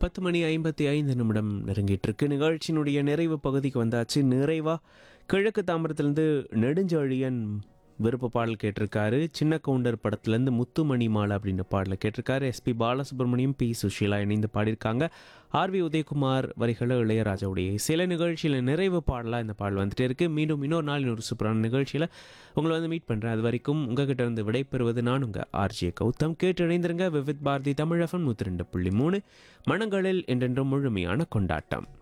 பத்து மணி ஐம்பத்தி ஐந்து நிமிடம் நெருங்கிட்டு இருக்கு நிகழ்ச்சியினுடைய நிறைவு பகுதிக்கு வந்தாச்சு நிறைவா கிழக்கு தாம்பரத்துலேருந்து நெடுஞ்செழியன் விருப்ப பாடல் கேட்டிருக்காரு சின்ன கவுண்டர் படத்துலேருந்து முத்துமணி மாலை அப்படின்ற பாடலை கேட்டிருக்காரு எஸ்பி பாலசுப்ரமணியம் பி சுஷீலா இணைந்து பாடியிருக்காங்க ஆர்வி உதயகுமார் வரிகளை இளையராஜாவுடைய சில நிகழ்ச்சியில் நிறைவு பாடலாக இந்த பாடல் வந்துட்டே இருக்கு மீண்டும் இன்னொரு நாள் இன்னொரு சூப்பரான நிகழ்ச்சியில் உங்களை வந்து மீட் பண்ணுறேன் அது வரைக்கும் உங்ககிட்ட இருந்து விடைபெறுவது நான் உங்கள் ஆர்ஜே கௌதம் கேட்டு இணைந்திருங்க விவித் பாரதி தமிழகம் நூற்றி ரெண்டு புள்ளி மூணு மனங்களில் என்றென்றும் முழுமையான கொண்டாட்டம்